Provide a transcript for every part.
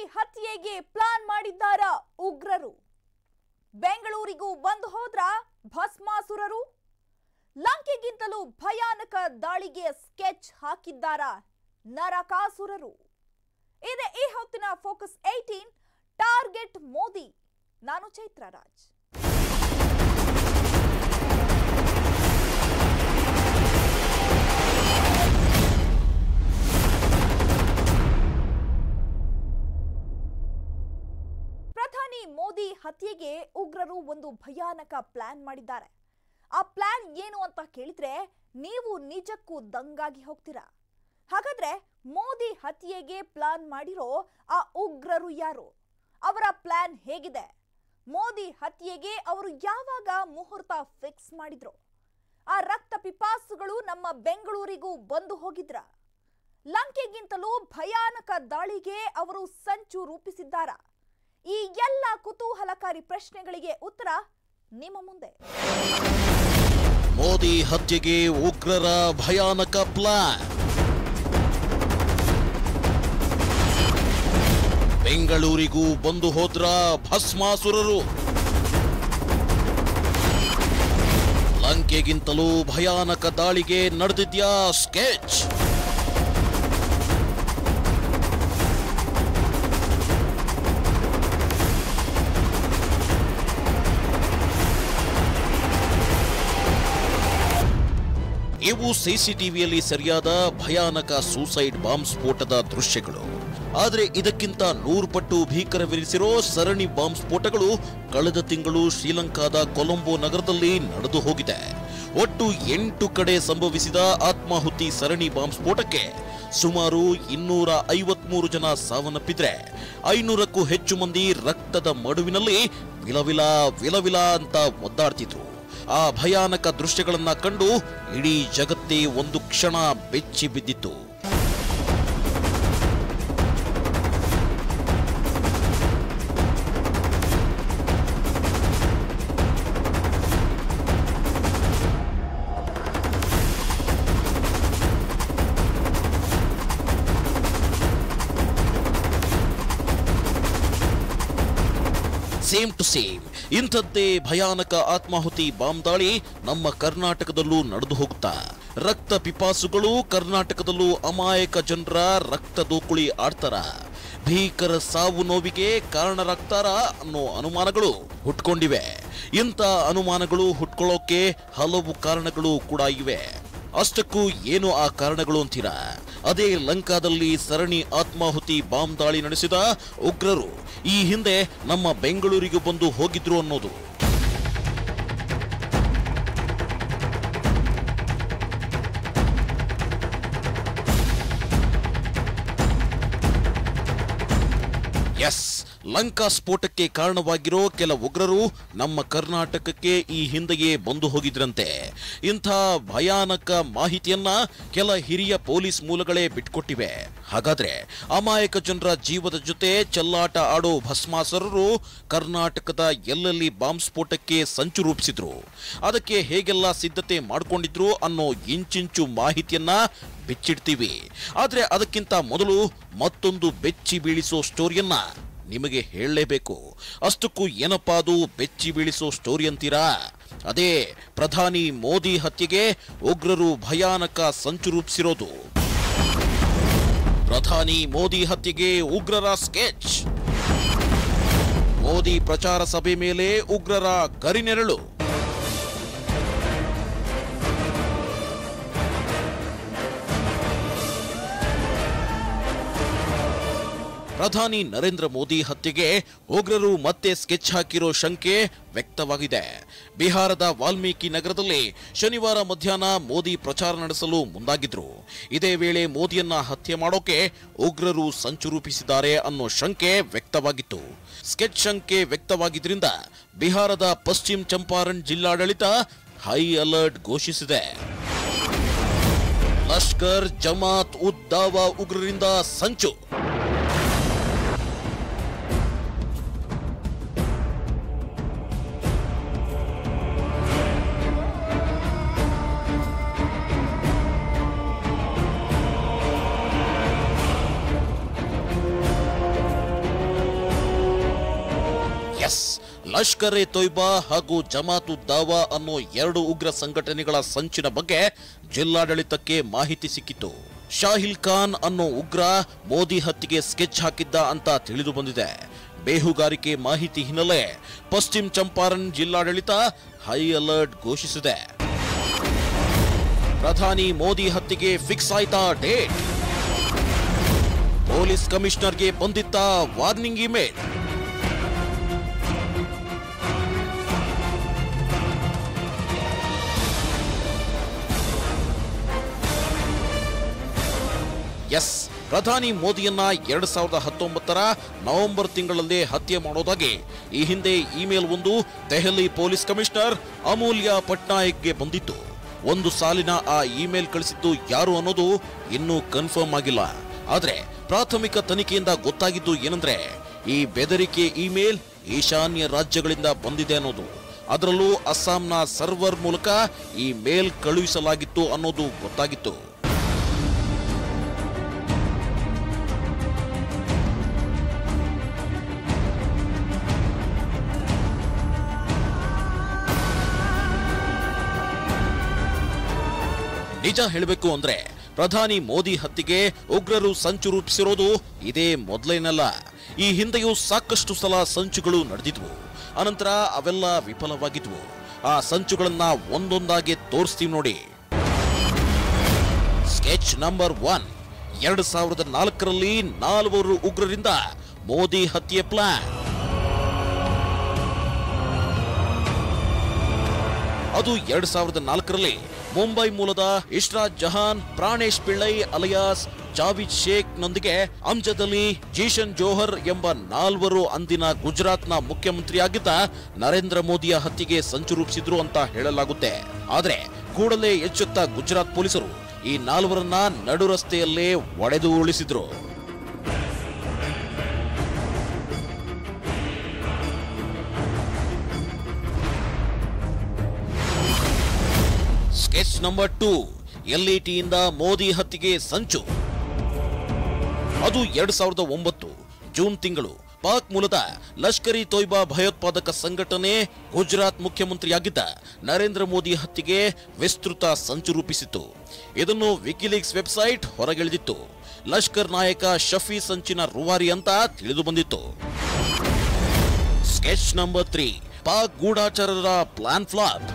ಹತ್ಯೆಗೆ ಪ್ಲಾನ್ ಮಾಡಿದ್ದಾರ ಉಗ್ರರು ಬೆಂಗಳೂರಿಗೂ ಬಂದು ಹೋದ್ರ ಭಸ್ಮಾಸುರರು ಲಂಕೆಗಿಂತಲೂ ಭಯಾನಕ ದಾಳಿಗೆ ಸ್ಕೆಚ್ ಹಾಕಿದ್ದಾರ ನರಕಾಸುರರು ಇದೆ ಈ ಹೊತ್ತಿನ ಫೋಕಸ್ ಏಟೀನ್ ಟಾರ್ಗೆಟ್ ಮೋದಿ ನಾನು ಚೈತ್ರ ರಾಜ್ ಪ್ರಧಾನಿ ಮೋದಿ ಹತ್ಯೆಗೆ ಉಗ್ರರು ಒಂದು ಭಯಾನಕ ಪ್ಲಾನ್ ಮಾಡಿದ್ದಾರೆ ಆ ಪ್ಲಾನ್ ಏನು ಅಂತ ಕೇಳಿದ್ರೆ ನೀವು ನಿಜಕ್ಕೂ ದಂಗಾಗಿ ಹೋಗ್ತೀರಾ ಹಾಗಾದ್ರೆ ಮೋದಿ ಹತ್ಯೆಗೆ ಪ್ಲಾನ್ ಮಾಡಿರೋ ಆ ಉಗ್ರರು ಯಾರು ಅವರ ಪ್ಲಾನ್ ಹೇಗಿದೆ ಮೋದಿ ಹತ್ಯೆಗೆ ಅವರು ಯಾವಾಗ ಮುಹೂರ್ತ ಫಿಕ್ಸ್ ಮಾಡಿದ್ರು ಆ ರಕ್ತ ಪಿಪಾಸುಗಳು ನಮ್ಮ ಬೆಂಗಳೂರಿಗೂ ಬಂದು ಹೋಗಿದ್ರ ಲಂಕೆಗಿಂತಲೂ ಭಯಾನಕ ದಾಳಿಗೆ ಅವರು ಸಂಚು ರೂಪಿಸಿದ್ದಾರ ಈ ಎಲ್ಲ ಕುತೂಹಲಕಾರಿ ಪ್ರಶ್ನೆಗಳಿಗೆ ಉತ್ತರ ನಿಮ್ಮ ಮುಂದೆ ಮೋದಿ ಹತ್ಯೆಗೆ ಉಗ್ರರ ಭಯಾನಕ ಪ್ಲಾನ್ ಬೆಂಗಳೂರಿಗೂ ಬಂದು ಹೋದ್ರ ಭಸ್ಮಾಸುರರು ಲಂಕೆಗಿಂತಲೂ ಭಯಾನಕ ದಾಳಿಗೆ ನಡೆದಿದ್ಯಾ ಸ್ಕೆಚ್ ಇವು ಸಿಸಿಟಿವಿಯಲ್ಲಿ ಸರಿಯಾದ ಭಯಾನಕ ಸೂಸೈಡ್ ಬಾಂಬ್ ಸ್ಫೋಟದ ದೃಶ್ಯಗಳು ಆದರೆ ಇದಕ್ಕಿಂತ ನೂರು ಪಟ್ಟು ಭೀಕರವೆನಿಸಿರೋ ಸರಣಿ ಬಾಂಬ್ ಸ್ಫೋಟಗಳು ಕಳೆದ ತಿಂಗಳು ಶ್ರೀಲಂಕಾದ ಕೊಲಂಬೋ ನಗರದಲ್ಲಿ ನಡೆದು ಹೋಗಿದೆ ಒಟ್ಟು ಎಂಟು ಕಡೆ ಸಂಭವಿಸಿದ ಆತ್ಮಾಹುತಿ ಸರಣಿ ಬಾಂಬ್ ಸ್ಫೋಟಕ್ಕೆ ಸುಮಾರು ಇನ್ನೂರ ಐವತ್ಮೂರು ಜನ ಸಾವನ್ನಪ್ಪಿದ್ರೆ ಐನೂರಕ್ಕೂ ಹೆಚ್ಚು ಮಂದಿ ರಕ್ತದ ಮಡುವಿನಲ್ಲಿ ವಿಲವಿಲ ವಿಲವಿಲ ಅಂತ ಒದ್ದಾಡ್ತಿದ್ರು ಆ ಭಯಾನಕ ದೃಶ್ಯಗಳನ್ನ ಕಂಡು ಇಡೀ ಜಗತ್ತೇ ಒಂದು ಕ್ಷಣ ಬೆಚ್ಚಿ ಬಿದ್ದಿತ್ತು ಸೇಮ್ ಟು ಸೇಮ್ ಇಂಥದ್ದೇ ಭಯಾನಕ ಆತ್ಮಾಹುತಿ ಬಾಂಬ್ ದಾಳಿ ನಮ್ಮ ಕರ್ನಾಟಕದಲ್ಲೂ ನಡೆದು ಹೋಗುತ್ತಾ ರಕ್ತ ಪಿಪಾಸುಗಳು ಕರ್ನಾಟಕದಲ್ಲೂ ಅಮಾಯಕ ಜನರ ರಕ್ತ ದೋಕುಳಿ ಆಡ್ತಾರ ಭೀಕರ ಸಾವು ನೋವಿಗೆ ಕಾರಣರಾಗ್ತಾರ ಅನ್ನೋ ಅನುಮಾನಗಳು ಹುಟ್ಕೊಂಡಿವೆ ಇಂಥ ಅನುಮಾನಗಳು ಹುಟ್ಕೊಳ್ಳೋಕೆ ಹಲವು ಕಾರಣಗಳು ಕೂಡ ಇವೆ ಅಷ್ಟಕ್ಕೂ ಏನು ಆ ಕಾರಣಗಳು ಅಂತೀರಾ ಅದೇ ಲಂಕಾದಲ್ಲಿ ಸರಣಿ ಆತ್ಮಾಹುತಿ ಬಾಂಬ್ ದಾಳಿ ನಡೆಸಿದ ಉಗ್ರರು ಈ ಹಿಂದೆ ನಮ್ಮ ಬೆಂಗಳೂರಿಗೆ ಬಂದು ಹೋಗಿದ್ರು ಅನ್ನೋದು ಎಸ್ ಲಂಕಾ ಸ್ಫೋಟಕ್ಕೆ ಕಾರಣವಾಗಿರೋ ಕೆಲ ಉಗ್ರರು ನಮ್ಮ ಕರ್ನಾಟಕಕ್ಕೆ ಈ ಹಿಂದೆಯೇ ಬಂದು ಹೋಗಿದ್ರಂತೆ ಇಂಥ ಭಯಾನಕ ಮಾಹಿತಿಯನ್ನ ಕೆಲ ಹಿರಿಯ ಪೊಲೀಸ್ ಮೂಲಗಳೇ ಬಿಟ್ಕೊಟ್ಟಿವೆ ಹಾಗಾದ್ರೆ ಅಮಾಯಕ ಜನರ ಜೀವದ ಜೊತೆ ಚೆಲ್ಲಾಟ ಆಡೋ ಭಸ್ಮಾಸುರರು ಕರ್ನಾಟಕದ ಎಲ್ಲೆಲ್ಲಿ ಬಾಂಬ್ ಸ್ಫೋಟಕ್ಕೆ ಸಂಚು ರೂಪಿಸಿದ್ರು ಅದಕ್ಕೆ ಹೇಗೆಲ್ಲ ಸಿದ್ಧತೆ ಮಾಡ್ಕೊಂಡಿದ್ರು ಅನ್ನೋ ಇಂಚಿಂಚು ಮಾಹಿತಿಯನ್ನ ಬಿಚ್ಚಿಡ್ತೀವಿ ಆದ್ರೆ ಅದಕ್ಕಿಂತ ಮೊದಲು ಮತ್ತೊಂದು ಬೆಚ್ಚಿ ಬೀಳಿಸೋ ಸ್ಟೋರಿಯನ್ನ ನಿಮಗೆ ಹೇಳಲೇಬೇಕು ಅಷ್ಟಕ್ಕೂ ಏನಪ್ಪಾ ಅದು ಬೆಚ್ಚಿ ಬೀಳಿಸೋ ಸ್ಟೋರಿ ಅಂತೀರಾ ಅದೇ ಪ್ರಧಾನಿ ಮೋದಿ ಹತ್ಯೆಗೆ ಉಗ್ರರು ಭಯಾನಕ ಸಂಚು ರೂಪಿಸಿರೋದು ಪ್ರಧಾನಿ ಮೋದಿ ಹತ್ಯೆಗೆ ಉಗ್ರರ ಸ್ಕೆಚ್ ಮೋದಿ ಪ್ರಚಾರ ಸಭೆ ಮೇಲೆ ಉಗ್ರರ ಕರಿನೆರಳು ಪ್ರಧಾನಿ ನರೇಂದ್ರ ಮೋದಿ ಹತ್ಯೆಗೆ ಉಗ್ರರು ಮತ್ತೆ ಸ್ಕೆಚ್ ಹಾಕಿರೋ ಶಂಕೆ ವ್ಯಕ್ತವಾಗಿದೆ ಬಿಹಾರದ ವಾಲ್ಮೀಕಿ ನಗರದಲ್ಲಿ ಶನಿವಾರ ಮಧ್ಯಾಹ್ನ ಮೋದಿ ಪ್ರಚಾರ ನಡೆಸಲು ಮುಂದಾಗಿದ್ರು ಇದೇ ವೇಳೆ ಮೋದಿಯನ್ನ ಹತ್ಯೆ ಮಾಡೋಕೆ ಉಗ್ರರು ಸಂಚು ರೂಪಿಸಿದ್ದಾರೆ ಅನ್ನೋ ಶಂಕೆ ವ್ಯಕ್ತವಾಗಿತ್ತು ಸ್ಕೆಚ್ ಶಂಕೆ ವ್ಯಕ್ತವಾಗಿದ್ರಿಂದ ಬಿಹಾರದ ಪಶ್ಚಿಮ ಚಂಪಾರಣ್ ಜಿಲ್ಲಾಡಳಿತ ಹೈ ಅಲರ್ಟ್ ಘೋಷಿಸಿದೆ ಲಷ್ಕರ್ ಜಮಾತ್ ಉದ್ ದಾವಾ ಉಗ್ರರಿಂದ ಸಂಚು ಎಸ್ ಲಷ್ಕರ್ ಎ ತೊಯ್ಬಾ ಹಾಗೂ ಜಮಾತು ದಾವಾ ಅನ್ನೋ ಎರಡು ಉಗ್ರ ಸಂಘಟನೆಗಳ ಸಂಚಿನ ಬಗ್ಗೆ ಜಿಲ್ಲಾಡಳಿತಕ್ಕೆ ಮಾಹಿತಿ ಸಿಕ್ಕಿತು ಶಾಹಿಲ್ ಖಾನ್ ಅನ್ನೋ ಉಗ್ರ ಮೋದಿ ಹತ್ಯೆಗೆ ಸ್ಕೆಚ್ ಹಾಕಿದ್ದ ಅಂತ ತಿಳಿದು ಬಂದಿದೆ ಬೇಹುಗಾರಿಕೆ ಮಾಹಿತಿ ಹಿನ್ನೆಲೆ ಪಶ್ಚಿಮ ಚಂಪಾರಣ್ ಜಿಲ್ಲಾಡಳಿತ ಹೈ ಅಲರ್ಟ್ ಘೋಷಿಸಿದೆ ಪ್ರಧಾನಿ ಮೋದಿ ಹತ್ಯೆಗೆ ಫಿಕ್ಸ್ ಆಯ್ತಾ ಡೇಟ್ ಪೊಲೀಸ್ ಕಮಿಷನರ್ಗೆ ಬಂದಿತ್ತ ವಾರ್ನಿಂಗ್ ಇಮೇಲ್ ಎಸ್ ಪ್ರಧಾನಿ ಮೋದಿಯನ್ನ ಎರಡ್ ಸಾವಿರದ ಹತ್ತೊಂಬತ್ತರ ನವೆಂಬರ್ ತಿಂಗಳಲ್ಲಿ ಹತ್ಯೆ ಮಾಡೋದಾಗಿ ಈ ಹಿಂದೆ ಇಮೇಲ್ ಒಂದು ದೆಹಲಿ ಪೊಲೀಸ್ ಕಮಿಷನರ್ ಅಮೂಲ್ಯ ಪಟ್ನಾಯಕ್ಗೆ ಬಂದಿತ್ತು ಒಂದು ಸಾಲಿನ ಆ ಇಮೇಲ್ ಕಳಿಸಿದ್ದು ಯಾರು ಅನ್ನೋದು ಇನ್ನೂ ಕನ್ಫರ್ಮ್ ಆಗಿಲ್ಲ ಆದ್ರೆ ಪ್ರಾಥಮಿಕ ತನಿಖೆಯಿಂದ ಗೊತ್ತಾಗಿದ್ದು ಏನಂದ್ರೆ ಈ ಬೆದರಿಕೆ ಇಮೇಲ್ ಈಶಾನ್ಯ ರಾಜ್ಯಗಳಿಂದ ಬಂದಿದೆ ಅನ್ನೋದು ಅದರಲ್ಲೂ ಅಸ್ಸಾಂನ ಸರ್ವರ್ ಮೂಲಕ ಈ ಮೇಲ್ ಕಳುಹಿಸಲಾಗಿತ್ತು ಅನ್ನೋದು ಗೊತ್ತಾಗಿತ್ತು ನಿಜ ಹೇಳಬೇಕು ಅಂದ್ರೆ ಪ್ರಧಾನಿ ಮೋದಿ ಹತ್ಯೆಗೆ ಉಗ್ರರು ಸಂಚು ರೂಪಿಸಿರೋದು ಇದೇ ಮೊದಲೇನಲ್ಲ ಈ ಹಿಂದೆಯೂ ಸಾಕಷ್ಟು ಸಲ ಸಂಚುಗಳು ನಡೆದಿದ್ವು ಅನಂತರ ಅವೆಲ್ಲ ವಿಫಲವಾಗಿದ್ವು ಆ ಸಂಚುಗಳನ್ನ ಒಂದೊಂದಾಗಿ ತೋರಿಸ್ತೀವಿ ನೋಡಿ ಸ್ಕೆಚ್ ನಂಬರ್ ಒನ್ ಎರಡು ಸಾವಿರದ ನಾಲ್ಕರಲ್ಲಿ ನಾಲ್ವರು ಉಗ್ರರಿಂದ ಮೋದಿ ಹತ್ಯೆ ಪ್ಲಾನ್ ಅದು ಎರಡ್ ಸಾವಿರದ ನಾಲ್ಕರಲ್ಲಿ ಮುಂಬೈ ಮೂಲದ ಇಶ್ರಾತ್ ಜಹಾನ್ ಪ್ರಾಣೇಶ್ ಪಿಳ್ಳೈ ಅಲಿಯಾಸ್ ಜಾವಿದ್ ಶೇಖ್ ನೊಂದಿಗೆ ಅಮ್ಜದ್ ಅಲಿ ಜೀಶನ್ ಜೋಹರ್ ಎಂಬ ನಾಲ್ವರು ಅಂದಿನ ಗುಜರಾತ್ನ ಮುಖ್ಯಮಂತ್ರಿಯಾಗಿದ್ದ ನರೇಂದ್ರ ಮೋದಿಯ ಹತ್ಯೆಗೆ ಸಂಚು ರೂಪಿಸಿದ್ರು ಅಂತ ಹೇಳಲಾಗುತ್ತೆ ಆದ್ರೆ ಕೂಡಲೇ ಎಚ್ಚೆತ್ತ ಗುಜರಾತ್ ಪೊಲೀಸರು ಈ ನಾಲ್ವರನ್ನ ನಡು ರಸ್ತೆಯಲ್ಲೇ ಒಡೆದು ಉಳಿಸಿದ್ರು ಸ್ಕೆಚ್ ನಂಬರ್ ಟೂ ಎಲ್ಇಟಿಯಿಂದ ಮೋದಿ ಹತ್ಯೆಗೆ ಸಂಚು ಅದು ಎರಡ್ ಸಾವಿರದ ಒಂಬತ್ತು ಜೂನ್ ತಿಂಗಳು ಪಾಕ್ ಮೂಲದ ಲಷ್ಕರಿ ತೊಯ್ಬಾ ಭಯೋತ್ಪಾದಕ ಸಂಘಟನೆ ಗುಜರಾತ್ ಮುಖ್ಯಮಂತ್ರಿಯಾಗಿದ್ದ ನರೇಂದ್ರ ಮೋದಿ ಹತ್ಯೆಗೆ ವಿಸ್ತೃತ ಸಂಚು ರೂಪಿಸಿತ್ತು ಇದನ್ನು ವಿಕಿಲೀಕ್ಸ್ ವೆಬ್ಸೈಟ್ ಹೊರಗೆಳೆದಿತ್ತು ಲಷ್ಕರ್ ನಾಯಕ ಶಫಿ ಸಂಚಿನ ರೂವಾರಿ ಅಂತ ತಿಳಿದು ಬಂದಿತ್ತು ಸ್ಕೆಚ್ ನಂಬರ್ ತ್ರೀ ಪಾಕ್ ಗೂಢಾಚಾರರ ಪ್ಲಾನ್ ಫ್ಲಾಪ್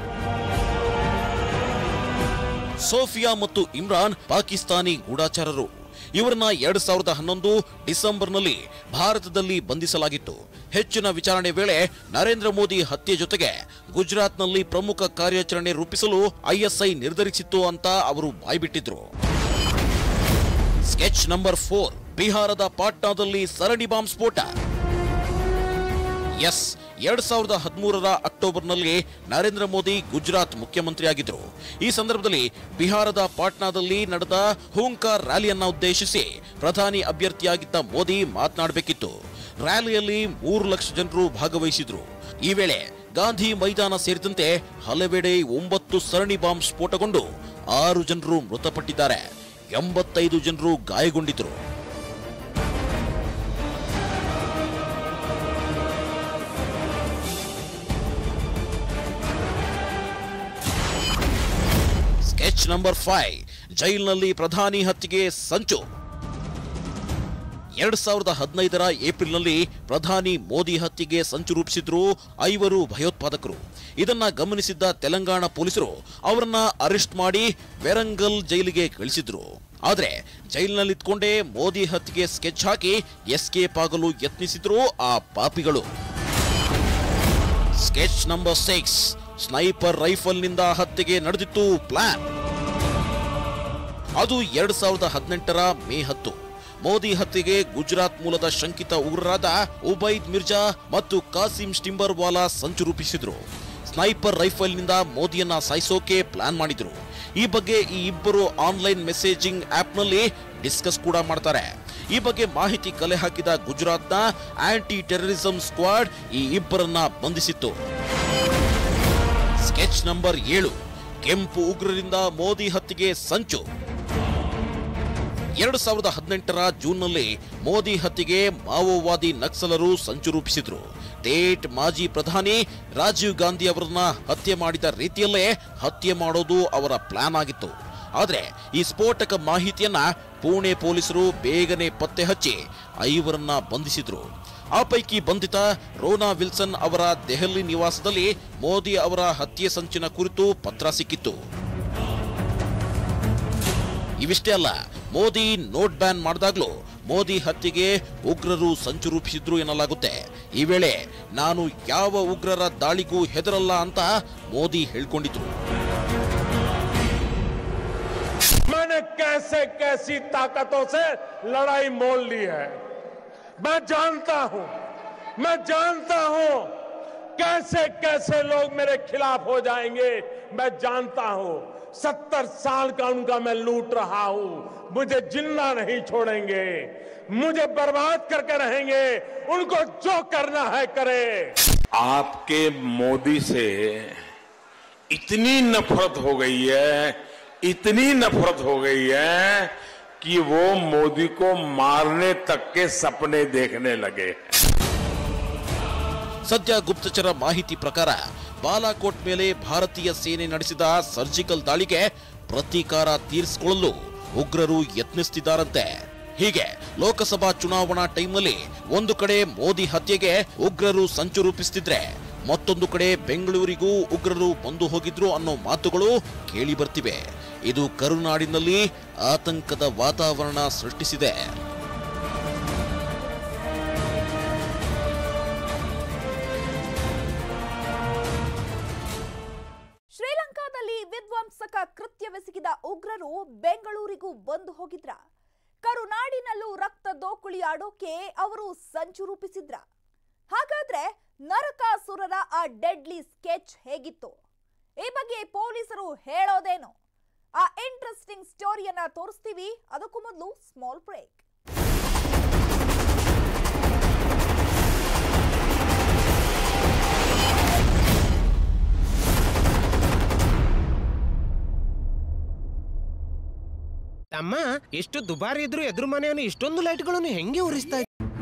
ಸೋಫಿಯಾ ಮತ್ತು ಇಮ್ರಾನ್ ಪಾಕಿಸ್ತಾನಿ ಗೂಢಾಚಾರರು ಇವರನ್ನ ಎರಡ್ ಸಾವಿರದ ಹನ್ನೊಂದು ಡಿಸೆಂಬರ್ನಲ್ಲಿ ಭಾರತದಲ್ಲಿ ಬಂಧಿಸಲಾಗಿತ್ತು ಹೆಚ್ಚಿನ ವಿಚಾರಣೆ ವೇಳೆ ನರೇಂದ್ರ ಮೋದಿ ಹತ್ಯೆ ಜೊತೆಗೆ ಗುಜರಾತ್ನಲ್ಲಿ ಪ್ರಮುಖ ಕಾರ್ಯಾಚರಣೆ ರೂಪಿಸಲು ಐಎಸ್ಐ ನಿರ್ಧರಿಸಿತ್ತು ಅಂತ ಅವರು ಬಾಯ್ಬಿಟ್ಟಿದ್ರು ಸ್ಕೆಚ್ ನಂಬರ್ ಫೋರ್ ಬಿಹಾರದ ಪಾಟ್ನಾದಲ್ಲಿ ಸರಣಿ ಬಾಂಬ್ ಸ್ಫೋಟ ಎಸ್ ಎರಡ್ ಸಾವಿರದ ಹದಿಮೂರರ ಅಕ್ಟೋಬರ್ನಲ್ಲಿ ನರೇಂದ್ರ ಮೋದಿ ಗುಜರಾತ್ ಮುಖ್ಯಮಂತ್ರಿಯಾಗಿದ್ದರು ಈ ಸಂದರ್ಭದಲ್ಲಿ ಬಿಹಾರದ ಪಾಟ್ನಾದಲ್ಲಿ ನಡೆದ ಹೂಂಕಾರ್ ರ್ಯಾಲಿಯನ್ನ ಉದ್ದೇಶಿಸಿ ಪ್ರಧಾನಿ ಅಭ್ಯರ್ಥಿಯಾಗಿದ್ದ ಮೋದಿ ಮಾತನಾಡಬೇಕಿತ್ತು ರ್ಯಾಲಿಯಲ್ಲಿ ಮೂರು ಲಕ್ಷ ಜನರು ಭಾಗವಹಿಸಿದ್ರು ಈ ವೇಳೆ ಗಾಂಧಿ ಮೈದಾನ ಸೇರಿದಂತೆ ಹಲವೆಡೆ ಒಂಬತ್ತು ಸರಣಿ ಬಾಂಬ್ ಸ್ಫೋಟಗೊಂಡು ಆರು ಜನರು ಮೃತಪಟ್ಟಿದ್ದಾರೆ ಎಂಬತ್ತೈದು ಜನರು ಗಾಯಗೊಂಡಿದ್ರು ಸ್ಕೆಚ್ ನಂಬರ್ ಫೈವ್ ಜೈಲಿನಲ್ಲಿ ಪ್ರಧಾನಿ ಹತ್ಯೆಗೆ ಸಂಚು ಎರಡ್ ಸಾವಿರದ ಹದಿನೈದರ ಏಪ್ರಿಲ್ನಲ್ಲಿ ಪ್ರಧಾನಿ ಮೋದಿ ಹತ್ಯೆಗೆ ಸಂಚು ರೂಪಿಸಿದ್ರು ಐವರು ಭಯೋತ್ಪಾದಕರು ಇದನ್ನ ಗಮನಿಸಿದ್ದ ತೆಲಂಗಾಣ ಪೊಲೀಸರು ಅವರನ್ನ ಅರೆಸ್ಟ್ ಮಾಡಿ ವೆರಂಗಲ್ ಜೈಲಿಗೆ ಕಳಿಸಿದ್ರು ಆದ್ರೆ ಜೈಲಿನಲ್ಲಿದ್ಕೊಂಡೇ ಮೋದಿ ಹತ್ಯೆಗೆ ಸ್ಕೆಚ್ ಹಾಕಿ ಎಸ್ಕೇಪ್ ಆಗಲು ಯತ್ನಿಸಿದ್ರು ಆ ಪಾಪಿಗಳು ಸ್ಕೆಚ್ ನಂಬರ್ ಸಿಕ್ಸ್ ಸ್ನೈಪರ್ ರೈಫಲ್ನಿಂದ ಹತ್ಯೆಗೆ ನಡೆದಿತ್ತು ಪ್ಲಾನ್ ಅದು ಎರಡ್ ಸಾವಿರದ ಹದಿನೆಂಟರ ಮೇ ಹತ್ತು ಮೋದಿ ಹತ್ಯೆಗೆ ಗುಜರಾತ್ ಮೂಲದ ಶಂಕಿತ ಉಗ್ರರಾದ ಉಬೈದ್ ಮಿರ್ಜಾ ಮತ್ತು ಕಾಸಿಂ ಸ್ಟಿಂಬರ್ವಾಲಾ ಸಂಚು ರೂಪಿಸಿದ್ರು ಸ್ನೈಪರ್ ರೈಫಲ್ನಿಂದ ಮೋದಿಯನ್ನ ಸಾಯಿಸೋಕೆ ಪ್ಲಾನ್ ಮಾಡಿದ್ರು ಈ ಬಗ್ಗೆ ಈ ಇಬ್ಬರು ಆನ್ಲೈನ್ ಮೆಸೇಜಿಂಗ್ ಆಪ್ನಲ್ಲಿ ಡಿಸ್ಕಸ್ ಕೂಡ ಮಾಡ್ತಾರೆ ಈ ಬಗ್ಗೆ ಮಾಹಿತಿ ಕಲೆ ಹಾಕಿದ ಗುಜರಾತ್ನ ಆಂಟಿ ಟೆರರಿಸಂ ಸ್ಕ್ವಾಡ್ ಈ ಇಬ್ಬರನ್ನ ಬಂಧಿಸಿತ್ತು ಸ್ಕೆಚ್ ನಂಬರ್ ಏಳು ಕೆಂಪು ಉಗ್ರರಿಂದ ಮೋದಿ ಹತ್ಯೆಗೆ ಸಂಚು ಎರಡು ಸಾವಿರದ ಹದಿನೆಂಟರ ಜೂನ್ನಲ್ಲಿ ಮೋದಿ ಹತ್ಯೆಗೆ ಮಾವೋವಾದಿ ನಕ್ಸಲರು ಸಂಚು ರೂಪಿಸಿದ್ರು ಸ್ಟೇಟ್ ಮಾಜಿ ಪ್ರಧಾನಿ ರಾಜೀವ್ ಗಾಂಧಿ ಅವರನ್ನ ಹತ್ಯೆ ಮಾಡಿದ ರೀತಿಯಲ್ಲೇ ಹತ್ಯೆ ಮಾಡೋದು ಅವರ ಪ್ಲಾನ್ ಆಗಿತ್ತು ಆದರೆ ಈ ಸ್ಫೋಟಕ ಮಾಹಿತಿಯನ್ನ ಪುಣೆ ಪೊಲೀಸರು ಬೇಗನೆ ಪತ್ತೆ ಹಚ್ಚಿ ಐವರನ್ನ ಬಂಧಿಸಿದ್ರು ಆ ಪೈಕಿ ಬಂಧಿತ ರೋನಾ ವಿಲ್ಸನ್ ಅವರ ದೆಹಲಿ ನಿವಾಸದಲ್ಲಿ ಮೋದಿ ಅವರ ಹತ್ಯೆ ಸಂಚಿನ ಕುರಿತು ಪತ್ರ ಸಿಕ್ಕಿತ್ತು ಇವಿಷ್ಟೇ ಅಲ್ಲ ಮೋದಿ ನೋಟ್ ಬ್ಯಾನ್ ಮಾಡಿದಾಗ್ಲೂ ಮೋದಿ ಹತ್ಯೆಗೆ ಉಗ್ರರು ಸಂಚು ರೂಪಿಸಿದ್ರು ಎನ್ನಲಾಗುತ್ತೆ ಈ ವೇಳೆ ನಾನು ಯಾವ ಉಗ್ರರ ದಾಳಿಗೂ ಹೆದರಲ್ಲ ಅಂತ ಮೋದಿ ಹೇಳ್ಕೊಂಡಿದ್ರು मैंने कैसे कैसी ताकतों से लड़ाई मोल ली है मैं जानता हूं मैं जानता हूं कैसे कैसे लोग मेरे खिलाफ हो जाएंगे मैं जानता हूं सत्तर साल का उनका मैं लूट रहा हूं मुझे जिंदा नहीं छोड़ेंगे मुझे बर्बाद करके रहेंगे उनको जो करना है करे आपके मोदी से इतनी नफरत हो गई है इतनी नफरत हो गई है कि वो मोदी को मारने तक के सपने देखने लगे ಸದ್ಯ ಗುಪ್ತಚರ ಮಾಹಿತಿ ಪ್ರಕಾರ ಬಾಲಾಕೋಟ್ ಮೇಲೆ ಭಾರತೀಯ ಸೇನೆ ನಡೆಸಿದ ಸರ್ಜಿಕಲ್ ದಾಳಿಗೆ ಪ್ರತೀಕಾರ ತೀರಿಸಿಕೊಳ್ಳಲು ಉಗ್ರರು ಯತ್ನಿಸುತ್ತಿದ್ದಾರಂತೆ ಹೀಗೆ ಲೋಕಸಭಾ ಚುನಾವಣಾ ಟೈಮ್ನಲ್ಲಿ ಒಂದು ಕಡೆ ಮೋದಿ ಹತ್ಯೆಗೆ ಉಗ್ರರು ಸಂಚು ರೂಪಿಸುತ್ತಿದ್ರೆ ಮತ್ತೊಂದು ಕಡೆ ಬೆಂಗಳೂರಿಗೂ ಉಗ್ರರು ಬಂದು ಹೋಗಿದ್ರು ಅನ್ನೋ ಮಾತುಗಳು ಕೇಳಿ ಬರ್ತಿವೆ ಇದು ಕರುನಾಡಿನಲ್ಲಿ ಆತಂಕದ ವಾತಾವರಣ ಸೃಷ್ಟಿಸಿದೆ ಶ್ರೀಲಂಕಾದಲ್ಲಿ ವಿಧ್ವಂಸಕ ಕೃತ್ಯವೆಸಗಿದ ಉಗ್ರರು ಬೆಂಗಳೂರಿಗೂ ಬಂದು ಹೋಗಿದ್ರ ಕರುನಾಡಿನಲ್ಲೂ ರಕ್ತ ದೋಕುಳಿ ಆಡೋಕೆ ಅವರು ಸಂಚು ರೂಪಿಸಿದ್ರ ಹಾಗಾದ್ರೆ ನರಕಾಸುರರ ಆ ಡೆಡ್ಲಿ ಸ್ಕೆಚ್ ಹೇಗಿತ್ತು ಈ ಬಗ್ಗೆ ಪೊಲೀಸರು ಹೇಳೋದೇನು ಆ ಇಂಟ್ರೆಸ್ಟಿಂಗ್ ಸ್ಟೋರಿಯನ್ನ ತೋರಿಸ್ತೀವಿ ಅದಕ್ಕೂ ಮೊದಲು ಸ್ಮಾಲ್ ಬ್ರೇಕ್ ತಮ್ಮ ಎಷ್ಟು ದುಬಾರಿ ಇದ್ರು ಎದುರು ಮನೆಯವನು ಇಷ್ಟೊಂದು ಲೈಟ್ಗಳನ್ನು ಹೆಂಗೆ ಉರಿಸ್ತಾ ಇದ್ದ?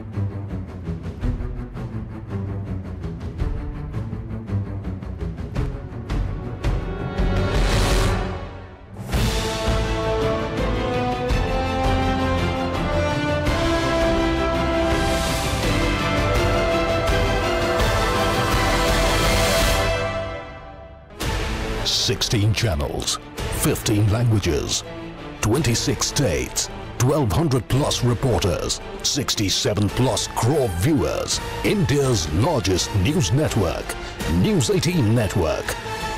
Sixteen channels, fifteen languages, twenty-six states, twelve hundred plus reporters, sixty-seven plus crore viewers. India's largest news network, News 18 Network.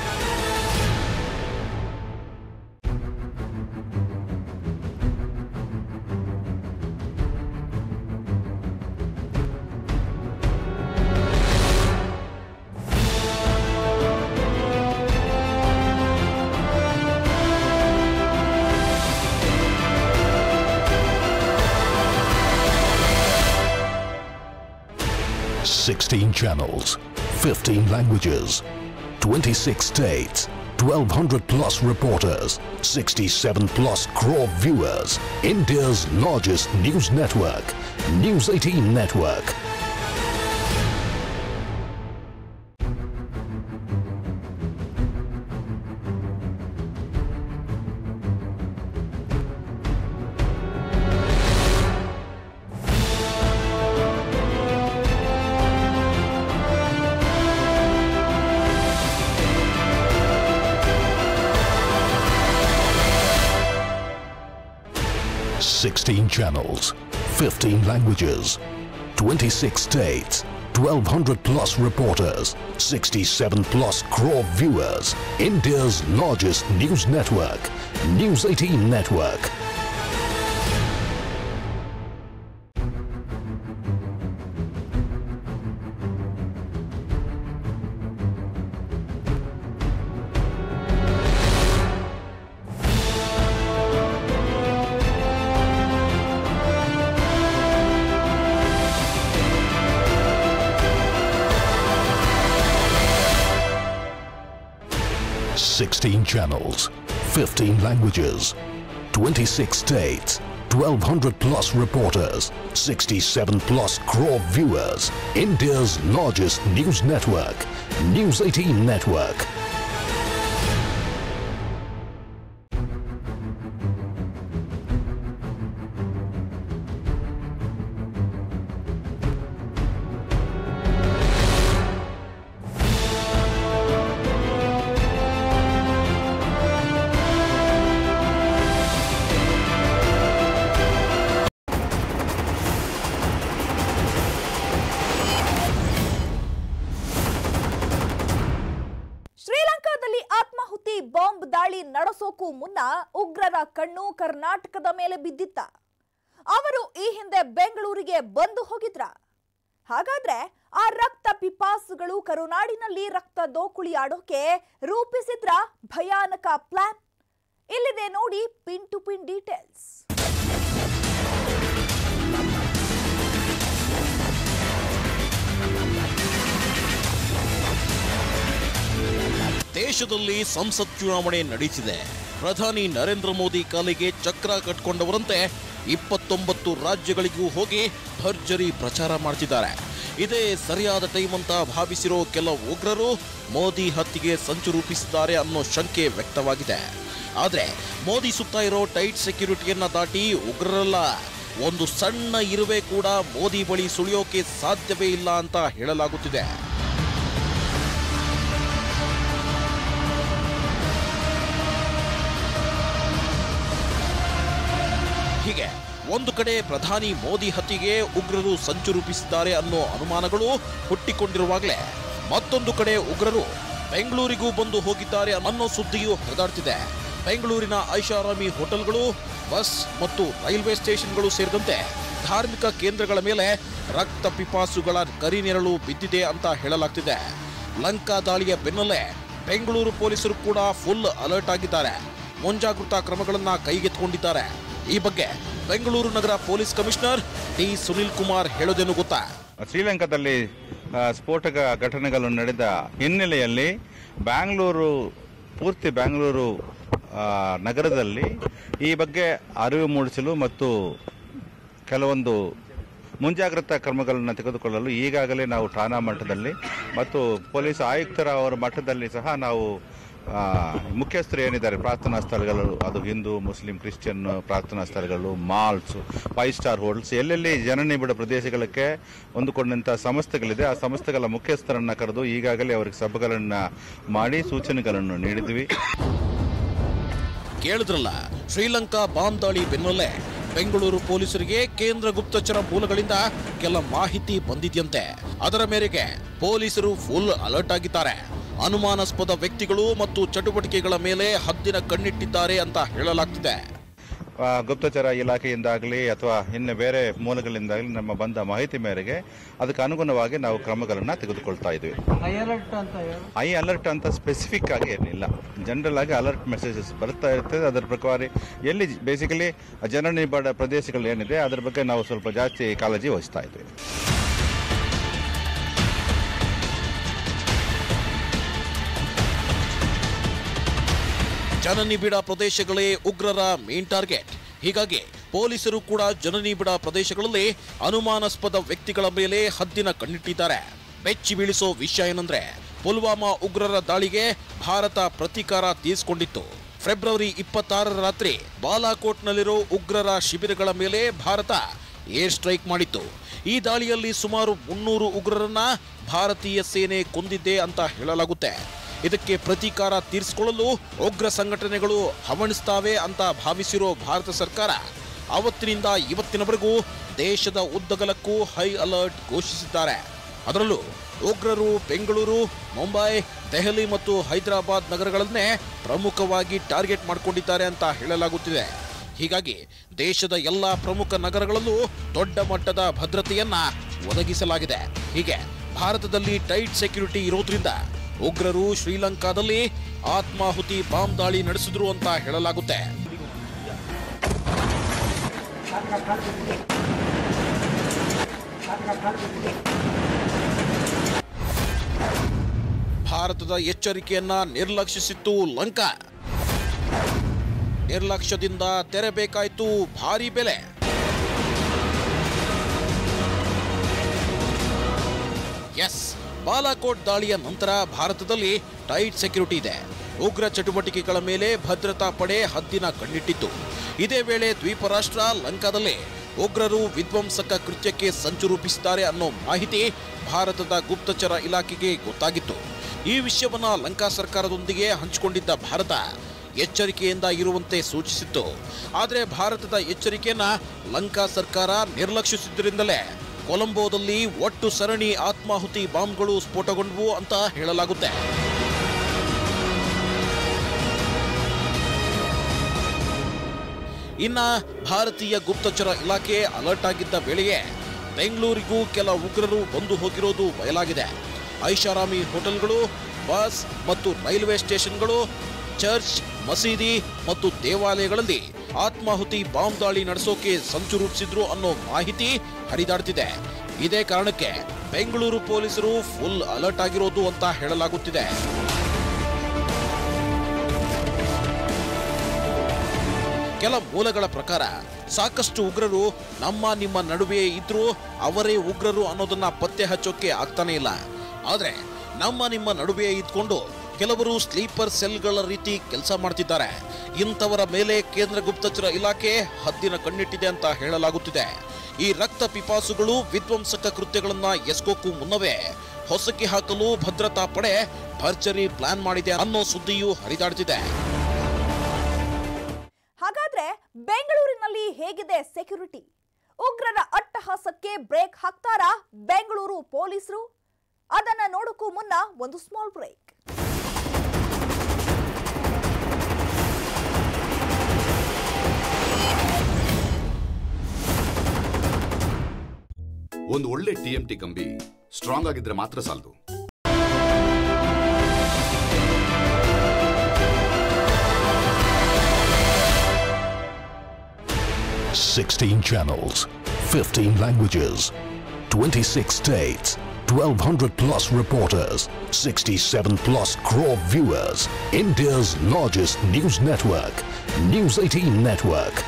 Sixteen channels, fifteen languages, twenty-six states, twelve hundred plus reporters, sixty-seven plus crore viewers. India's largest news network, News 18 Network. Sixteen channels, fifteen languages, twenty-six states, twelve hundred plus reporters, sixty-seven plus crore viewers. India's largest news network, News 18 Network. Sixteen channels, fifteen languages, twenty-six states, 1200 plus reporters, 67 plus crore viewers. India's largest news network, News 18 Network. ಶ್ರೀಲಂಕಾದಲ್ಲಿ ಆತ್ಮಾಹುತಿ bomb ದಾಳಿ ನಡೆಸೋಕು ಮುನ್ನ ಉಗ್ರರ ಕಣ್ಣು ಕರ್ನಾಟಕದ ಮೇಲೆ ಬಿದ್ದಿತ್ತ ಅವರು ಈ ಹಿಂದೆ ಬೆಂಗಳೂರಿಗೆ ಬಂದು ಹೋಗಿದ್ರ ಹಾಗಾದ್ರೆ ಆ ರಕ್ತ ಪಿಪಾಸುಗಳು ಕರುನಾಡಿನಲ್ಲಿ ರಕ್ತ ದೋಕುಳಿ ಆಡೋಕೆ ರೂಪಿಸಿದ್ರ ಭಯಾನಕ ಪ್ಲಾನ್ ಇಲ್ಲಿದೆ ನೋಡಿ ಪಿನ್ ಟು ಪಿನ್ ಡೀಟೇಲ್ಸ್ ದೇಶದಲ್ಲಿ ಸಂಸತ್ ಚುನಾವಣೆ ನಡೆಸಿದೆ ಪ್ರಧಾನಿ ನರೇಂದ್ರ ಮೋದಿ ಕಾಲಿಗೆ ಚಕ್ರ ಕಟ್ಕೊಂಡವರಂತೆ ಇಪ್ಪತ್ತೊಂಬತ್ತು ರಾಜ್ಯಗಳಿಗೂ ಹೋಗಿ ಭರ್ಜರಿ ಪ್ರಚಾರ ಮಾಡ್ತಿದ್ದಾರೆ ಇದೇ ಸರಿಯಾದ ಟೈಮ್ ಅಂತ ಭಾವಿಸಿರೋ ಕೆಲ ಉಗ್ರರು ಮೋದಿ ಹತ್ಯೆಗೆ ಸಂಚು ರೂಪಿಸಿದ್ದಾರೆ ಅನ್ನೋ ಶಂಕೆ ವ್ಯಕ್ತವಾಗಿದೆ ಆದ್ರೆ ಮೋದಿ ಸುತ್ತ ಇರೋ ಟೈಟ್ ಸೆಕ್ಯೂರಿಟಿಯನ್ನ ದಾಟಿ ಉಗ್ರರಲ್ಲ ಒಂದು ಸಣ್ಣ ಇರುವೆ ಕೂಡ ಮೋದಿ ಬಳಿ ಸುಳಿಯೋಕೆ ಸಾಧ್ಯವೇ ಇಲ್ಲ ಅಂತ ಹೇಳಲಾಗುತ್ತಿದೆ ಹೀಗೆ ಒಂದು ಕಡೆ ಪ್ರಧಾನಿ ಮೋದಿ ಹತ್ಯೆಗೆ ಉಗ್ರರು ಸಂಚು ರೂಪಿಸಿದ್ದಾರೆ ಅನ್ನೋ ಅನುಮಾನಗಳು ಹುಟ್ಟಿಕೊಂಡಿರುವಾಗಲೇ ಮತ್ತೊಂದು ಕಡೆ ಉಗ್ರರು ಬೆಂಗಳೂರಿಗೂ ಬಂದು ಹೋಗಿದ್ದಾರೆ ಅನ್ನೋ ಸುದ್ದಿಯೂ ಹರಿದಾಡ್ತಿದೆ ಬೆಂಗಳೂರಿನ ಐಷಾರಾಮಿ ಹೋಟೆಲ್ಗಳು ಬಸ್ ಮತ್ತು ರೈಲ್ವೆ ಸ್ಟೇಷನ್ಗಳು ಸೇರಿದಂತೆ ಧಾರ್ಮಿಕ ಕೇಂದ್ರಗಳ ಮೇಲೆ ರಕ್ತ ಪಿಪಾಸುಗಳ ಕರಿನೆರಳು ಬಿದ್ದಿದೆ ಅಂತ ಹೇಳಲಾಗ್ತಿದೆ ಲಂಕಾ ದಾಳಿಯ ಬೆನ್ನಲ್ಲೇ ಬೆಂಗಳೂರು ಪೊಲೀಸರು ಕೂಡ ಫುಲ್ ಅಲರ್ಟ್ ಆಗಿದ್ದಾರೆ ಮುಂಜಾಗೃತಾ ಕ್ರಮಗಳನ್ನ ಕೈಗೆತ್ತಿಕೊಂಡಿದ್ದಾರೆ ಈ ಬಗ್ಗೆ ಬೆಂಗಳೂರು ನಗರ police commissioner T Sunil Kumar ಹೇಳೋದೇನು ಗೊತ್ತಾ ಶ್ರೀಲಂಕಾದಲ್ಲಿ ಆ, ಸ್ಫೋಟಕ ಘಟನೆಗಳು ನಡೆದ ಹಿನ್ನೆಲೆಯಲ್ಲಿ ಬ್ಯಾಂಗ್ಳೂರು ಪೂರ್ತಿ ಬ್ಯಾಂಗ್ಳೂರು ಆ, ನಗರದಲ್ಲಿ ಈ ಬಗ್ಗೆ ಅರಿವು ಮೂಡಿಸಲು ಮತ್ತು ಕೆಲವೊಂದು ಮುಂಜಾಗ್ರತಾ ಕ್ರಮಗಳನ್ನು ತೆಗೆದುಕೊಳ್ಳಲು ಈಗಾಗಲೇ ನಾವು ಠಾಣಾ ಮಟ್ಟದಲ್ಲಿ ಮತ್ತು ಪೊಲೀಸ್ ಆಯುಕ್ತರ ಅವರ ಮಟ್ಟದಲ್ಲಿ ಸಹ ನಾವು ಆ, ಮುಖ್ಯಸ್ಥರು ಏನಿದ್ದಾರೆ ಪ್ರಾರ್ಥನಾ ಸ್ಥಳಗಳು ಅದು ಹಿಂದೂ ಮುಸ್ಲಿಂ ಕ್ರಿಶ್ಚಿಯನ್ ಪ್ರಾರ್ಥನಾ ಸ್ಥಳಗಳು ಮಾಲ್ಸ್ ಫೈವ್ ಸ್ಟಾರ್ ಹೋಟೆಲ್ಸ್ ಎಲ್ಲೆಲ್ಲಿ ಜನನಿಬಿಡ ಪ್ರದೇಶಗಳಿಗೆ ಹೊಂದಿಕೊಂಡಂಥ ಸಂಸ್ಥೆಗಳಿದೆ ಆ ಸಂಸ್ಥೆಗಳ ಮುಖ್ಯಸ್ಥರನ್ನ ಕರೆದು ಈಗಾಗಲೇ ಅವರಿಗೆ ಸಭೆಗಳನ್ನ ಮಾಡಿ ಸೂಚನೆಗಳನ್ನು ನೀಡಿದ್ವಿ ಕೇಳಿದ್ರಲ್ಲ ಶ್ರೀಲಂಕಾ ಬಾಂಬ್ ದಾಳಿ ಬೆನ್ನಲ್ಲೇ ಬೆಂಗಳೂರು ಪೊಲೀಸರಿಗೆ ಕೇಂದ್ರ ಗುಪ್ತಚರ ಮೂಲಗಳಿಂದ ಕೆಲ ಮಾಹಿತಿ ಬಂದಿದ್ಯಂತೆ ಅದರ ಮೇರೆಗೆ ಪೊಲೀಸರು ಫುಲ್ ಅಲರ್ಟ್ ಆಗಿದ್ದಾರೆ ಅನುಮಾನಾಸ್ಪದ ವ್ಯಕ್ತಿಗಳು ಮತ್ತು ಚಟುವಟಿಕೆಗಳ ಮೇಲೆ ಹದ್ದಿನ ಕಣ್ಣಿಟ್ಟಿದ್ದಾರೆ ಅಂತ ಹೇಳಲಾಗ್ತಿದೆ ಆ, ಗುಪ್ತಚರ ಇಲಾಖೆಯಿಂದಾಗಲಿ ಅಥವಾ ಇನ್ನು ಬೇರೆ ಮೂಲಗಳಿಂದಾಗಲಿ ನಮ್ಮ ಬಂದ ಮಾಹಿತಿ ಮೇರೆಗೆ ಅದಕ್ಕೆ ಅನುಗುಣವಾಗಿ ನಾವು ಕ್ರಮಗಳನ್ನು ತೆಗೆದುಕೊಳ್ತಾ ಇದ್ವಿ ಐ ಅಲರ್ಟ್ ಅಂತ ಸ್ಪೆಸಿಫಿಕ್ ಆಗಿ ಏನಿಲ್ಲ ಜನರಲ್ ಆಗಿ ಅಲರ್ಟ್ ಮೆಸೇಜಸ್ ಬರ್ತಾ ಇರ್ತದೆ ಅದರ ಪ್ರಕಾರ ಎಲ್ಲಿ ಬೇಸಿಕಲಿ ಜನನಿಬಿಡ ಪ್ರದೇಶಗಳು ಏನಿದೆ ಅದರ ಬಗ್ಗೆ ನಾವು ಸ್ವಲ್ಪ ಜಾಸ್ತಿ ಕಾಳಜಿ ವಹಿಸ್ತಾ ಇದ್ವಿ ಜನನಿಬಿಡ ಪ್ರದೇಶಗಳೇ ಉಗ್ರರ ಮೇನ್ ಟಾರ್ಗೆಟ್ ಹೀಗಾಗಿ ಪೊಲೀಸರು ಕೂಡ ಜನನಿಬಿಡ ಪ್ರದೇಶಗಳಲ್ಲಿ ಅನುಮಾನಾಸ್ಪದ ವ್ಯಕ್ತಿಗಳ ಮೇಲೆ ಹದ್ದಿನ ಕಣ್ಣಿಟ್ಟಿದ್ದಾರೆ ಬೆಚ್ಚಿ ಬೀಳಿಸೋ ವಿಷಯ ಏನಂದ್ರೆ ಪುಲ್ವಾಮಾ ಉಗ್ರರ ದಾಳಿಗೆ ಭಾರತ ಪ್ರತೀಕಾರ ತೀರಿಸಿಕೊಂಡಿತ್ತು ಫೆಬ್ರವರಿ ಇಪ್ಪತ್ತಾರರ ರಾತ್ರಿ ಬಾಲಾಕೋಟ್ನಲ್ಲಿರೋ ಉಗ್ರರ ಶಿಬಿರಗಳ ಮೇಲೆ ಭಾರತ ಏರ್ ಸ್ಟ್ರೈಕ್ ಮಾಡಿತ್ತು ಈ ದಾಳಿಯಲ್ಲಿ ಸುಮಾರು ಮುನ್ನೂರು ಉಗ್ರರನ್ನ ಭಾರತೀಯ ಸೇನೆ ಕೊಂದಿದ್ದೆ ಅಂತ ಹೇಳಲಾಗುತ್ತೆ ಇದಕ್ಕೆ ಪ್ರತೀಕಾರ ತೀರಿಸಿಕೊಳ್ಳಲು ಉಗ್ರ ಸಂಘಟನೆಗಳು ಹವಣಿಸ್ತಾವೆ ಅಂತ ಭಾವಿಸಿರೋ ಭಾರತ ಸರ್ಕಾರ ಅವತ್ತಿನಿಂದ ಇವತ್ತಿನವರೆಗೂ ದೇಶದ ಉದ್ದಗಲಕ್ಕೂ ಹೈ ಅಲರ್ಟ್ ಘೋಷಿಸಿದ್ದಾರೆ ಅದರಲ್ಲೂ ಉಗ್ರರು ಬೆಂಗಳೂರು ಮುಂಬೈ ದೆಹಲಿ ಮತ್ತು ಹೈದರಾಬಾದ್ ನಗರಗಳನ್ನೇ ಪ್ರಮುಖವಾಗಿ ಟಾರ್ಗೆಟ್ ಮಾಡಿಕೊಂಡಿದ್ದಾರೆ ಅಂತ ಹೇಳಲಾಗುತ್ತಿದೆ ಹೀಗಾಗಿ ದೇಶದ ಎಲ್ಲ ಪ್ರಮುಖ ನಗರಗಳಲ್ಲೂ ದೊಡ್ಡ ಮಟ್ಟದ ಭದ್ರತೆಯನ್ನ ಒದಗಿಸಲಾಗಿದೆ ಹೀಗೆ ಭಾರತದಲ್ಲಿ ಟೈಟ್ ಸೆಕ್ಯೂರಿಟಿ ಇರೋದ್ರಿಂದ ಉಗ್ರರು ಶ್ರೀಲಂಕಾದಲ್ಲಿ ಆತ್ಮಾಹುತಿ ಬಾಂಬ್ ದಾಳಿ ನಡೆಸಿದ್ರು ಅಂತ ಹೇಳಲಾಗುತ್ತೆ ಭಾರತದ ಎಚ್ಚರಿಕೆಯನ್ನ ನಿರ್ಲಕ್ಷಿಸಿತ್ತು ಲಂಕಾ ನಿರ್ಲಕ್ಷ್ಯದಿಂದ ತೆರಬೇಕಾಯ್ತು ಭಾರಿ ಬೆಲೆ ಎಸ್ ಬಾಲಾಕೋಟ್ ದಾಳಿಯ ನಂತರ ಭಾರತದಲ್ಲಿ ಟೈಟ್ ಸೆಕ್ಯೂರಿಟಿ ಇದೆ ಉಗ್ರ ಚಟುವಟಿಕೆಗಳ ಮೇಲೆ ಭದ್ರತಾ ಪಡೆ ಹದ್ದಿನ ಕಣ್ಣಿಟ್ಟಿತ್ತು ಇದೇ ವೇಳೆ ದ್ವೀಪ ರಾಷ್ಟ್ರ ಲಂಕಾದಲ್ಲಿ ಉಗ್ರರು ವಿಧ್ವಂಸಕ ಕೃತ್ಯಕ್ಕೆ ಸಂಚು ರೂಪಿಸಿದ್ದಾರೆ ಅನ್ನೋ ಮಾಹಿತಿ ಭಾರತದ ಗುಪ್ತಚರ ಇಲಾಖೆಗೆ ಗೊತ್ತಾಗಿತ್ತು ಈ ವಿಷಯವನ್ನ ಲಂಕಾ ಸರ್ಕಾರದೊಂದಿಗೆ ಹಂಚಿಕೊಂಡಿದ್ದ ಭಾರತ ಎಚ್ಚರಿಕೆಯಿಂದ ಇರುವಂತೆ ಸೂಚಿಸಿತ್ತು ಆದರೆ ಭಾರತದ ಎಚ್ಚರಿಕೆಯನ್ನ ಲಂಕಾ ಸರ್ಕಾರ ನಿರ್ಲಕ್ಷಿಸಿದ್ದರಿಂದಲೇ ಕೊಲಂಬೋದಲ್ಲಿ ಒಟ್ಟು ಸರಣಿ ಆತ್ಮಾಹುತಿ ಬಾಂಬ್ಗಳು ಸ್ಫೋಟಗೊಂಡವು ಅಂತ ಹೇಳಲಾಗುತ್ತೆ ಇನ್ನ ಭಾರತೀಯ ಗುಪ್ತಚರ ಇಲಾಖೆ ಅಲರ್ಟ್ ಆಗಿದ್ದ ವೇಳೆಯೇ ಬೆಂಗಳೂರಿಗೂ ಕೆಲ ಉಗ್ರರು ಬಂದು ಹೋಗಿರೋದು ಬಯಲಾಗಿದೆ ಐಷಾರಾಮಿ ಹೋಟೆಲ್ಗಳು ಬಸ್ ಮತ್ತು ರೈಲ್ವೆ ಸ್ಟೇಷನ್ಗಳು ಚರ್ಚ್ ಮಸೀದಿ ಮತ್ತು ದೇವಾಲಯಗಳಲ್ಲಿ ಆತ್ಮಾಹುತಿ ಬಾಂಬ್ ದಾಳಿ ನಡೆಸೋಕೆ ಸಂಚು ರೂಪಿಸಿದ್ರು ಅನ್ನೋ ಮಾಹಿತಿ ಹರಿದಾಡ್ತಿದೆ ಇದೇ ಕಾರಣಕ್ಕೆ ಬೆಂಗಳೂರು ಪೊಲೀಸರು ಫುಲ್ ಅಲರ್ಟ್ ಆಗಿರೋದು ಅಂತ ಹೇಳಲಾಗುತ್ತಿದೆ ಕೆಲ ಮೂಲಗಳ ಪ್ರಕಾರ ಸಾಕಷ್ಟು ಉಗ್ರರು ನಮ್ಮ ನಿಮ್ಮ ನಡುವೆ ಇದ್ರೂ ಅವರೇ ಉಗ್ರರು ಅನ್ನೋದನ್ನ ಪತ್ತೆ ಹಚ್ಚೋಕೆ ಆಗ್ತಾನೆ ಇಲ್ಲ ಆದ್ರೆ ನಮ್ಮ ನಿಮ್ಮ ನಡುವೆ ಇದ್ಕೊಂಡು ಕೆಲವರು ಸ್ಲೀಪರ್ ಸೆಲ್ಗಳ ರೀತಿ ಕೆಲಸ ಮಾಡ್ತಿದ್ದಾರೆ ಇಂಥವರ ಮೇಲೆ ಕೇಂದ್ರ ಗುಪ್ತಚರ ಇಲಾಖೆ ಹದ್ದಿನ ಕಣ್ಣಿಟ್ಟಿದೆ ಅಂತ ಹೇಳಲಾಗುತ್ತಿದೆ ಈ ರಕ್ತ ಪಿಪಾಸುಗಳು ವಿಧ್ವಂಸಕ ಕೃತ್ಯಗಳನ್ನ ಎಸ್ಕೋಕ್ಕೂ ಮುನ್ನವೇ ಹೊಸಕಿ ಹಾಕಲು ಭದ್ರತಾ ಪಡೆ ಭರ್ಜರಿ ಪ್ಲಾನ್ ಮಾಡಿದೆ ಅನ್ನೋ ಸುದ್ದಿಯೂ ಹರಿದಾಡ್ತಿದೆ ಹಾಗಾದ್ರೆ ಬೆಂಗಳೂರಿನಲ್ಲಿ ಹೇಗಿದೆ ಸೆಕ್ಯೂರಿಟಿ ಉಗ್ರರ ಅಟ್ಟಹಾಸಕ್ಕೆ ಬ್ರೇಕ್ ಹಾಕ್ತಾರಾ ಬೆಂಗಳೂರು ಪೊಲೀಸರು ಅದನ್ನ ನೋಡೋಕ್ಕೂ ಮುನ್ನ ಒಂದು ಸ್ಮಾಲ್ ಬ್ರೇಕ್ ಒಂದು ಒಳ್ಳೆ ಟಿಎಂಟಿ ಕಂಬಿ ಸ್ಟ್ರಾಂಗ್ ಆಗಿದ್ರೆ ಮಾತ್ರ ಸಾಲದು Sixteen channels, fifteen languages, twenty-six states, twelve hundred plus reporters, sixty-seven plus crore viewers. India's largest news network, News 18 Network.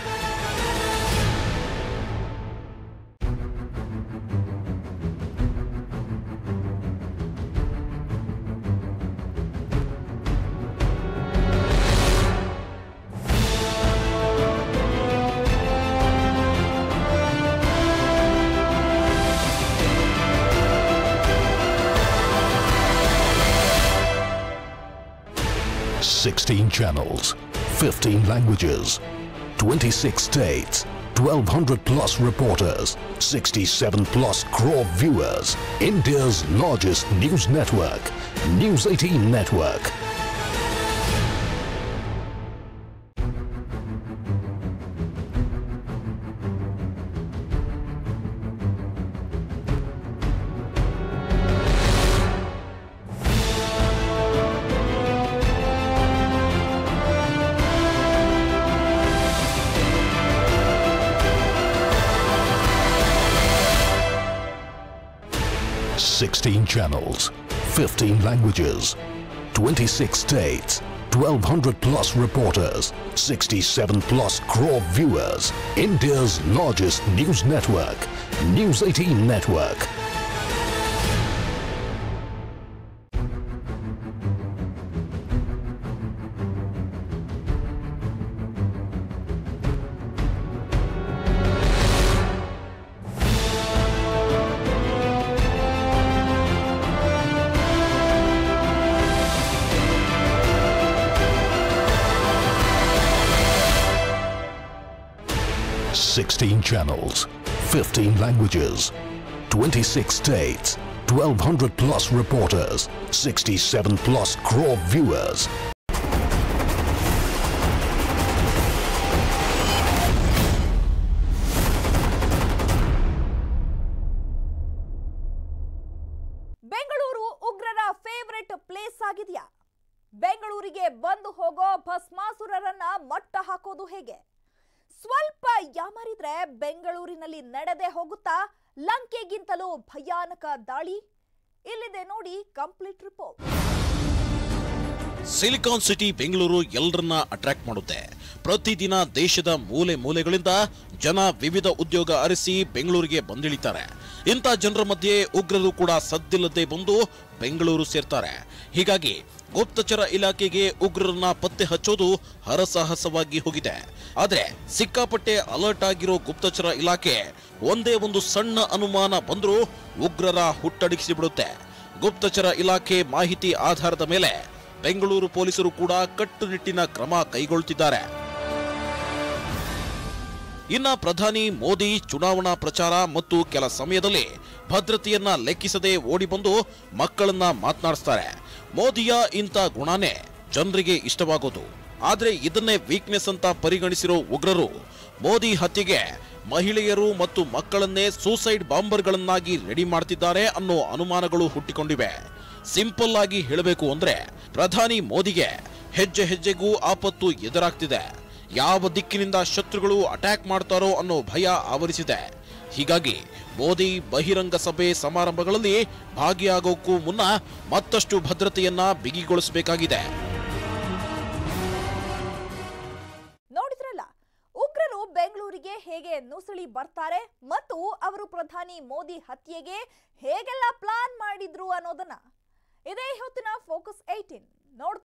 Sixteen channels, fifteen languages, twenty-six states, twelve hundred plus reporters, sixty-seven plus crore viewers. India's largest news network, News 18 Network. Sixteen channels, fifteen languages, twenty-six states, twelve hundred plus reporters, sixty-seven plus crore viewers. India's largest news network, News 18 Network. Sixteen channels, fifteen languages, twenty-six states, twelve hundred plus reporters, sixty-seven plus crore viewers. Bengaluru ಉಗ್ರರ favourite place ಆಗಿದೆಯಾ ಬೆಂಗಳೂರಿಗೆ ಬಂದು ಹೋಗೋ ಭಸ್ಮಾಸುರರನ್ನ ಮಟ್ಟ ಹಾಕೋದು ಹೇಗೆ ಸ್ವಲ್ಪ ಯಾಮರಿದ್ರೆ ಬೆಂಗಳೂರಿನಲ್ಲಿ ನಡೆದೇ ಹೋಗುತ್ತಾ ಲಂಕೆಗಿಂತಲೂ ಭಯಾನಕ ದಾಳಿ ಇಲ್ಲಿದೆ ನೋಡಿ complete report silicon city Bengaluru ಎಲ್ಲರನ್ನ ಅಟ್ರಾಕ್ಟ್ ಮಾಡುತ್ತೆ ಪ್ರತಿದಿನ ದೇಶದ ಮೂಲೆ ಮೂಲೆಗಳಿಂದ ಜನ ವಿವಿಧ ಉದ್ಯೋಗ ಅರಿಸಿ ಬೆಂಗಳೂರಿಗೆ ಬಂದಿಳಿತಾರೆ ಇಂಥ ಜನರ ಮಧ್ಯೆ ಉಗ್ರರು ಕೂಡ ಸದ್ದಿಲ್ಲದೆ ಬಂದು ಬೆಂಗಳೂರು ಸೇರ್ತಾರೆ ಹೀಗಾಗಿ ಗುಪ್ತಚರ ಇಲಾಖೆಗೆ ಉಗ್ರರನ್ನ ಪತ್ತೆ ಹಚ್ಚೋದು ಹರಸಾಹಸವಾಗಿ ಹೋಗಿದೆ ಆದ್ರೆ ಸಿಕ್ಕಾಪಟ್ಟೆ ಅಲರ್ಟ್ ಆಗಿರೋ ಗುಪ್ತಚರ ಇಲಾಖೆ ಒಂದೇ ಒಂದು ಸಣ್ಣ ಅನುಮಾನ ಬಂದ್ರೂ ಉಗ್ರರ ಹುಟ್ಟಡಗಿಸಿ ಬಿಡುತ್ತೆ ಗುಪ್ತಚರ ಇಲಾಖೆ ಮಾಹಿತಿ ಆಧಾರದ ಮೇಲೆ ಬೆಂಗಳೂರು ಪೊಲೀಸರು ಕೂಡ ಕಟ್ಟುನಿಟ್ಟಿನ ಕ್ರಮ ಕೈಗೊಳ್ಳುತ್ತಿದ್ದಾರೆ ಇನ್ನ ಪ್ರಧಾನಿ ಮೋದಿ ಚುನಾವಣಾ ಪ್ರಚಾರ ಮತ್ತು ಕೆಲ ಸಮಯದಲ್ಲಿ ಭದ್ರತೆಯನ್ನ ಲೆಕ್ಕಿಸದೆ ಓಡಿ ಬಂದು ಮಕ್ಕಳನ್ನ ಮಾತನಾಡಿಸ್ತಾರೆ ಮೋದಿಯ ಇಂಥ ಗುಣನೇ ಜನರಿಗೆ ಇಷ್ಟವಾಗೋದು ಆದ್ರೆ ಇದನ್ನೇ ವೀಕ್ನೆಸ್ ಅಂತ ಪರಿಗಣಿಸಿರೋ ಉಗ್ರರು ಮೋದಿ ಹತ್ಯೆಗೆ ಮಹಿಳೆಯರು ಮತ್ತು ಮಕ್ಕಳನ್ನೇ ಸೂಸೈಡ್ ಬಾಂಬರ್ಗಳನ್ನಾಗಿ ರೆಡಿ ಮಾಡ್ತಿದ್ದಾರೆ ಅನ್ನೋ ಅನುಮಾನಗಳು ಹುಟ್ಟಿಕೊಂಡಿವೆ ಸಿಂಪಲ್ ಆಗಿ ಹೇಳಬೇಕು ಅಂದ್ರೆ ಪ್ರಧಾನಿ ಮೋದಿಗೆ ಹೆಜ್ಜೆ ಹೆಜ್ಜೆಗೂ ಆಪತ್ತು ಎದುರಾಗ್ತಿದೆ ಯಾವ ದಿಕ್ಕಿನಿಂದ ಶತ್ರುಗಳು ಅಟ್ಯಾಕ್ ಮಾಡ್ತಾರೋ ಅನ್ನೋ ಭಯ ಆವರಿಸಿದೆ ಹೀಗಾಗಿ ಮೋದಿ ಬಹಿರಂಗ ಸಭೆ ಸಮಾರಂಭಗಳಲ್ಲಿ ಭಾಗಿಯಾಗೋಕ್ಕೂ ಮುನ್ನ ಮತ್ತಷ್ಟು ಭದ್ರತೆಯನ್ನ ಬಿಗಿಗೊಳಿಸಬೇಕಾಗಿದೆ ನೋಡಿದ್ರಲ್ಲ ಉಗ್ರರು ಬೆಂಗಳೂರಿಗೆ ಹೇಗೆ ನುಸುಳಿ ಬರ್ತಾರೆ ಮತ್ತು ಅವರು ಪ್ರಧಾನಿ ಮೋದಿ ಹತ್ಯೆಗೆ ಹೇಗೆಲ್ಲ ಪ್ಲಾನ್ ಮಾಡಿದ್ರು ಅನ್ನೋದನ್ನ ಇದೇ ಹೊತ್ತಿನ ಫೋಕಸ್ ಏಯ್ಟೀನ್ ನೋಡ್